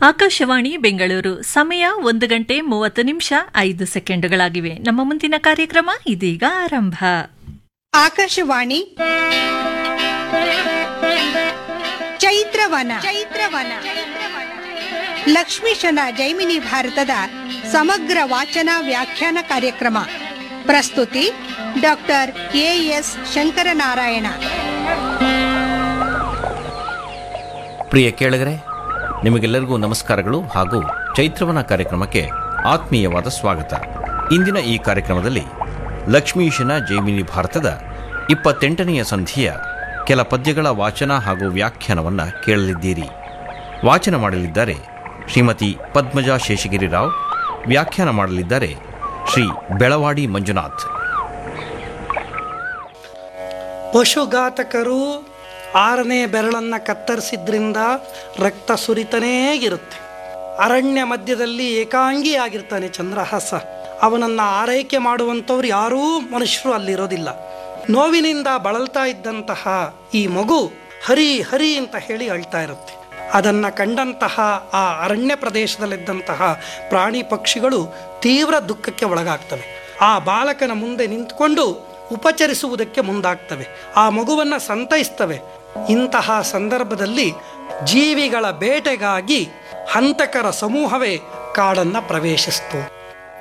ಆಕಾಶವಾಣಿ ಬೆಂಗಳೂರು ಸಮಯ ಒಂದು ಗಂಟೆ ಮೂವತ್ತು ನಿಮಿಷ ಐದು ಸೆಕೆಂಡುಗಳಾಗಿವೆ ನಮ್ಮ ಮುಂದಿನ ಕಾರ್ಯಕ್ರಮ ಇದೀಗ ಆರಂಭ ಆಕಾಶವಾಣಿ ಚೈತ್ರವನ ಚೈತ್ರವನ ಲಕ್ಷ್ಮೀಶನ ಜೈಮಿನಿ ಭಾರತದ ಸಮಗ್ರ ವಾಚನ ವ್ಯಾಖ್ಯಾನ ಕಾರ್ಯಕ್ರಮ ಪ್ರಸ್ತುತಿ ಡಾಕ್ಟರ್ ಎ ಎಸ್ ಶಂಕರನಾರಾಯಣ ಪ್ರಿಯ ಕೇಳಗರೆ ನಿಮಗೆಲ್ಲರಿಗೂ ನಮಸ್ಕಾರಗಳು ಹಾಗೂ ಚೈತ್ರವನ ಕಾರ್ಯಕ್ರಮಕ್ಕೆ ಆತ್ಮೀಯವಾದ ಸ್ವಾಗತ ಇಂದಿನ ಈ ಕಾರ್ಯಕ್ರಮದಲ್ಲಿ ಲಕ್ಷ್ಮೀಶನ ಜೈಮಿನಿ ಭಾರತದ ಇಪ್ಪತ್ತೆಂಟನೆಯ ಸಂಧಿಯ ಕೆಲ ಪದ್ಯಗಳ ವಾಚನ ಹಾಗೂ ವ್ಯಾಖ್ಯಾನವನ್ನು ಕೇಳಲಿದ್ದೀರಿ ವಾಚನ ಮಾಡಲಿದ್ದಾರೆ ಶ್ರೀಮತಿ ಪದ್ಮಜಾ ಶೇಷಗಿರಿ ರಾವ್ ವ್ಯಾಖ್ಯಾನ ಮಾಡಲಿದ್ದಾರೆ ಶ್ರೀ ಬೆಳವಾಡಿ ಮಂಜುನಾಥ್ ಪಶುಘಾತಕರು ಆರನೇ ಬೆರಳನ್ನು ಕತ್ತರಿಸಿದ್ರಿಂದ ರಕ್ತ ಸುರಿತನೇ ಇರುತ್ತೆ ಅರಣ್ಯ ಮಧ್ಯದಲ್ಲಿ ಏಕಾಂಗಿಯಾಗಿರ್ತಾನೆ ಚಂದ್ರಹಾಸ ಅವನನ್ನು ಆರೈಕೆ ಮಾಡುವಂಥವ್ರು ಯಾರೂ ಮನುಷ್ಯರು ಅಲ್ಲಿರೋದಿಲ್ಲ ನೋವಿನಿಂದ ಬಳಲ್ತಾ ಇದ್ದಂತಹ ಈ ಮಗು ಹರಿ ಹರಿ ಅಂತ ಹೇಳಿ ಅಳ್ತಾ ಇರುತ್ತೆ ಅದನ್ನು ಕಂಡಂತಹ ಆ ಅರಣ್ಯ ಪ್ರದೇಶದಲ್ಲಿದ್ದಂತಹ ಪ್ರಾಣಿ ಪಕ್ಷಿಗಳು ತೀವ್ರ ದುಃಖಕ್ಕೆ ಒಳಗಾಗ್ತವೆ ಆ ಬಾಲಕನ ಮುಂದೆ ನಿಂತ್ಕೊಂಡು ಉಪಚರಿಸುವುದಕ್ಕೆ ಮುಂದಾಗ್ತವೆ ಆ ಮಗುವನ್ನು ಸಂತೈಸ್ತವೆ ಇಂತಹ ಸಂದರ್ಭದಲ್ಲಿ ಜೀವಿಗಳ ಬೇಟೆಗಾಗಿ ಹಂತಕರ ಸಮೂಹವೇ ಕಾಡನ್ನು ಪ್ರವೇಶಿಸ್ತು